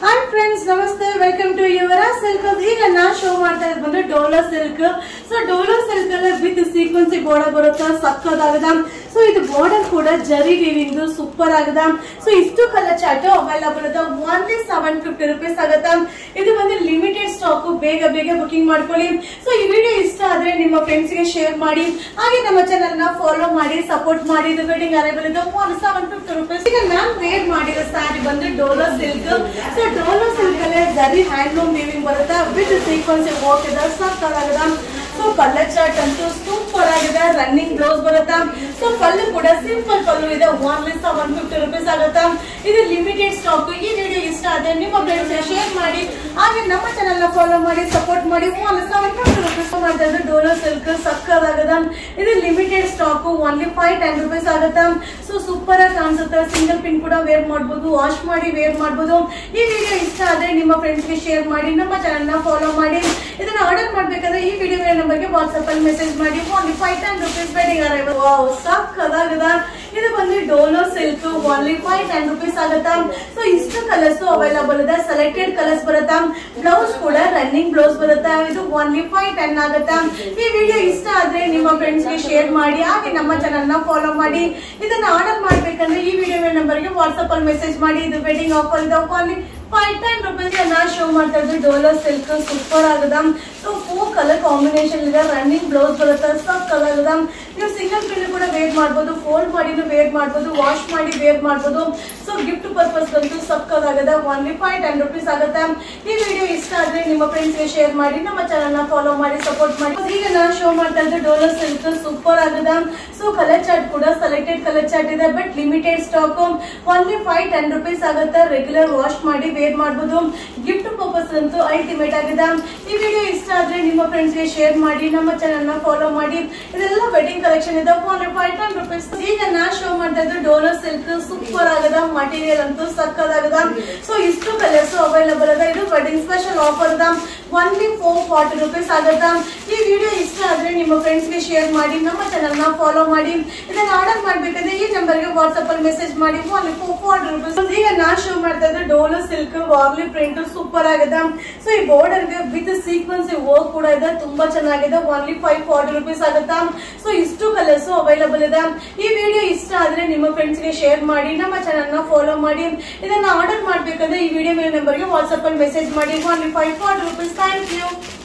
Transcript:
hi friends namaste welcome to your silk ಈಗ ನಾ show ಮಾಡ್ತಾ ಇದ್ ಬಂದು Dola silk so Dola silk ಅಲ್ಲಿ ವಿತ್ ಸೀಕ್ವೆನ್ಸಿ ಬಾರ್ಡರ್ ಬರುತ್ತಾ ಸಕ್ಕದಾಗದ ಸೊ ಇದು ಬಾರ್ಡರ್ ಕೂಡ ಜರಿ ವೀವಿಂಗ್ ಸೂಪರ್ ಆಗದ ಸೊ ಇಷ್ಟು ಕಲರ್ ಚಾರ್ಟ್ ಅವೈಲಬಲ್ ಅದ ಒನ್ಲಿ ಸೆವೆನ್ ಫಿಫ್ಟಿ ರುಪೀಸ್ ಆಗತ್ತ ಇದು ಬಂದು ಲಿಮಿಟೆಡ್ ಸ್ಟಾಕ್ ಬೇಗ ಬೇಗ ಬುಕಿಂಗ್ ಮಾಡ್ಕೊಳ್ಳಿ ಸೊ ಈ ವಿಡಿಯೋ ಇಷ್ಟ ಆದ್ರೆ ನಿಮ್ಮ ಫ್ರೆಂಡ್ಸ್ ಗೆ ಶೇರ್ ಮಾಡಿ ಹಾಗೆ ನಮ್ಮ ಚಾನಲ್ ನ ಫಾಲೋ ಮಾಡಿ ಸಪೋರ್ಟ್ ಮಾಡಿ ಇದು ವೆಡ್ಡಿಂಗ್ ಅರೈವಲ್ ಇದೆ ಒನ್ ಸೆವೆನ್ ಫಿಫ್ಟಿ ರುಪೀಸ್ ಈಗ ನಾನ್ ವೇರ್ ಮಾಡಿರೋ ಸ್ಯಾರಿ ಬಂದು Dola silk so Dola silk ಅಲ್ಲೇ ಜರಿ ಹ್ಯಾಂಡ್ಲೂಮ್ ವೀವಿಂಗ್ ಬರುತ್ತೆ ವಿತ್ ಸೀಕ್ವೆನ್ಸ್ ವರ್ಕ್ ಇದೆ ಸಕ್ಕತ್ತಾಗದ ಸೊ ಕಲರ್ ಚಾರ್ಟ್ ಅಂತೂ ಸೂಪರ್ ಆಗಿದೆ ರನ್ನಿಂಗ್ ಬ್ಲೌಸ್ ಬರುತ್ತಾ ಸೊ ಪಲ್ಲು ಕೂಡ ಸಿಂಪಲ್ ಪಲ್ಲು ಇದೆ ಒನ್ಲಿ ಸೆವೆನ್ ಫಿಫ್ಟಿ ರುಪೀಸ್ ಆಗುತ್ತಾ ಇದು ಲಿಮಿಟೆಡ್ ಸ್ಟಾಕ್ ಈ ವಿಡಿಯೋ ಇಷ್ಟ ಆದ್ರೆ ನಿಮ್ಮ ಫ್ರೆಂಡ್ಸ್ ಶೇರ್ ಮಾಡಿ ಹಾಗೆ ನಮ್ಮ ಚಾನಲ್ ನ ಫಾಲೋ ಮಾಡಿ ಸಪೋರ್ಟ್ ಮಾಡಿ ಒನ್ ಸೆವೆನ್ ಫಿಫ್ಟಿ ರುಪೀಸ್ ಮಾಡ್ತಾ ಇದ್ದು ಡೋಲೋ ಸಿಲ್ಕ್ ಸಕ್ಕದಾಗದ ಇದು limited stock only five ten rupees ಆಗುತ್ತಾ ಸೊ ಸೂಪರ್ ಆಗಿ ಕಾಣಿಸುತ್ತೆ ಸಿಂಗಲ್ ಪಿನ್ ಕೂಡ ವೇರ್ ಮಾಡ್ಬೋದು ವಾಶ್ ಮಾಡಿ ವೇರ್ ಮಾಡ್ಬೋದು ಈ ವಿಡಿಯೋ ಇಷ್ಟ ಆದ್ರೆ ನಿಮ್ಮ ಫ್ರೆಂಡ್ಸ್ ಗೆ ಶೇರ್ ಮಾಡಿ ನಮ್ಮ ಚಾನಲ್ ನ ಫಾಲೋ ಮಾಡಿ ಇದನ್ನ ಆರ್ಡರ್ ಮಾಡ್ಬೇಕಾದ್ರೆ ಈ ವಿಡಿಯೋ ನಂಬರ್ಗೆ ವಾಟ್ಸ್ಆಪ್ ಅಲ್ಲಿ ಮೆಸೇಜ್ ಮಾಡಿ only five ten rupees wedding arrival wow ಸಕ್ಕದಾಗದ ಇದು ಬಂದು Dola silk only five ten rupees ಆಗುತ್ತಾ ಸೊ ಇಷ್ಟು ಕಲರ್ಸ್ ಅವೈಲಬಲ್ ಇದೆ ಸೆಲೆಕ್ಟೆಡ್ ಕಲರ್ಸ್ ಬರುತ್ತಾ ಬ್ಲೌಸ್ ಕೂಡ ರನ್ನಿಂಗ್ ಬ್ಲೌಸ್ ಬರುತ್ತಾ ಇದು ಓನ್ಲಿ ಫೈವ್ ಟೆನ್ ಆಗುತ್ತಾ ಈ ವಿಡಿಯೋ ಇಷ್ಟ ಆದ್ರೆ ನಿಮ್ಮ ಫ್ರೆಂಡ್ಸ್ ಗೆ ಶೇರ್ ಮಾಡಿ ಹಾಗೆ ನಮ್ಮ ಚಾನಲ್ ನ ಫಾಲೋ ಮಾಡಿ ಇದನ್ನ ಆರ್ಡರ್ ಮಾಡ್ಬೇಕಂದ್ರೆ ಈ ವಿಡಿಯೋ ನಂಬರ್ಗೆ ವಾಟ್ಸ್ಆಪ್ ಅಲ್ಲಿ ಮೆಸೇಜ್ ಮಾಡಿ ಇದು ವೆಡ್ಡಿಂಗ್ ಆಫರ್ ಇದೆ ಓನ್ಲಿ ಫೈವ್ ಟೆನ್ ರುಪೀಸ್ ನಾ ಶೋ ಮಾಡ್ತಾ ಇದ್ದು ಡೋಲೋ ಸಿಲ್ಕ್ ಸೂಪರ್ ಆಗದ ಸೊ ಫೋರ್ ಕಲರ್ ಕಾಂಬಿನೇಷನ್ ಇದೆ ರನ್ನಿಂಗ್ ಬ್ಲೌಸ್ ಬರುತ್ತೆ ಸಕ್ ಆಗದ ನೀವು ಸಿಂಗಲ್ ಪಿನ್ ಕೂಡ ವೇರ್ ಮಾಡ್ಬೋದು ಫೋಲ್ಡ್ ಮಾಡಿನೂ ವೇರ್ ಮಾಡ್ಬೋದು ವಾಶ್ ಮಾಡಿ ವೇರ್ ಮಾಡ್ಬೋದು ಸೊ ಗಿಫ್ಟ್ ಪರ್ಪಸ್ ಅಂತೂ ಸಕ್ಕದಾಗದ ಒನ್ಲಿ ಫೈವ್ ಟೆನ್ ರುಪೀಸ್ ಆಗುತ್ತೆ ಈ ವಿಡಿಯೋ ಇಷ್ಟ ಆದ್ರೆ ನಿಮ್ಮ ಫ್ರೆಂಡ್ಸ್ ಗೆ ಶೇರ್ ಮಾಡಿ ನಮ್ಮ ಚಾನಲ್ ನ ಫಾಲೋ ಮಾಡಿ ಸಪೋರ್ಟ್ ಮಾಡಿ ಈಗ ನಾನು ಶೋ ಮಾಡ್ತಾ ಇದ್ದು ಡೋಲೋ ಸಿಲ್ಕ್ ಸೂಪರ್ ಆಗದ ಸೊ ಕಲರ್ ಚಾರ್ಟ್ ಕೂಡ ಸೆಲೆಕ್ಟೆಡ್ ಕಲರ್ ಚಾರ್ಟ್ ಇದೆ but limited stock only five ten rupees ಆಗುತ್ತೆ ರೆಗ್ಯುಲರ್ ವಾಶ್ ಮಾಡಿ ವೇರ್ ಮಾಡ್ಬೋದು ಗಿಫ್ಟ್ ಪರ್ಪಸ್ ಅಂತೂ ಅಲ್ಟಿಮೇಟ್ ಆಗಿದೆ ಈ ವಿಡಿಯೋ ಇಷ್ಟ ಆದ್ರೆ ನಿಮ್ಮ ಫ್ರೆಂಡ್ಸ್ ಗೆ ಶೇರ್ ಮಾಡಿ ನಮ್ಮ ಚಾನಲ್ ನ ಫಾಲೋ ಮಾಡಿ ಇದೆಲ್ಲ ವೆಡ್ಡಿಂಗ್ ಕಲೆಕ್ಷನ್ ಇದೆ ಓನ್ಲಿ ಫೈವ್ ಟೆನ್ ರುಪೀಸ್ ಈಗ ನಾ ಶೋ ಮಾಡ್ತಾ ಇದ್ದು ಡೋಲೋ ಸಿಲ್ಕ್ ಸೂಪರ್ ಆಗದ ಮಟೀರಿಯಲ್ ಅಂತೂ ಸಕ್ಕದಾಗದ ಸೊ ಇಷ್ಟು ಕಲರ್ಸ್ ಅವೈಲಬಲ್ ಅದ ಇದು ವೆಡ್ಡಿಂಗ್ ಸ್ಪೆಷಲ್ ಆಫರ್ ಅದ ಒನ್ಲಿ ಫೋರ್ ಫಾರ್ಟಿ ರುಪೀಸ್ ಆಗತ್ತ ಈ ವಿಡಿಯೋ ಇಷ್ಟ ಆದ್ರೆ ನಿಮ್ಮ ಫ್ರೆಂಡ್ಸ್ ಗೆ ಶೇರ್ ಮಾಡಿ ನಮ್ಮ ಚಾನಲ್ ನ ಫಾಲೋ ಮಾಡಿ ಇದನ್ನ ಆರ್ಡರ್ ಮಾಡ್ಬೇಕಂದ್ರೆ ಈ ನಂಬರ್ಗೆ ವಾಟ್ಸ್ಆಪ್ ಅಲ್ಲಿ ಮೆಸೇಜ್ ಮಾಡಿ ಓನ್ಲಿ ಫೋರ್ ಫಾರ್ಟಿ ರುಪೀಸ್ ಈಗ ನಾ ಶೋ ಮಾಡ್ತಾ ಇದ್ದು Dola silk Warli print super ಆಗಿದೆ ಸೊ ಈ ಬಾರ್ಡರ್ ಗೆ ವಿತ್ ಸೀಕ್ವೆನ್ಸ್ ವರ್ಕ್ ಕೂಡ ಇದೆ ತುಂಬಾ ಚೆನ್ನಾಗಿದೆ ಓನ್ಲಿ ಫೈವ್ ಫಾರ್ಟಿ ರುಪೀಸ್ ಆಗುತ್ತಾ ಸೊ ಇಷ್ಟು ಕಲರ್ಸ್ ಅವೈಲಬಲ್ ಇದೆ ಈ ವಿಡಿಯೋ ಇಷ್ಟ ಆದ್ರೆ ನಿಮ್ಮ ಫ್ರೆಂಡ್ಸ್ ಗೆ ಶೇರ್ ಮಾಡಿ ನಮ್ಮ ಚಾನಲ್ ನ ಫಾಲೋ ಮಾಡಿ ಇದನ್ನ ಆರ್ಡರ್ ಮಾಡ್ಬೇಕಂದ್ರೆ ಈ ವಿಡಿಯೋ ಮೇಲೆ ನಂಬರ್ಗೆ ವಾಟ್ಸ್ಆಪ್ ಅಲ್ಲಿ ಮೆಸೇಜ್ ಮಾಡಿ only five forty rupees thank you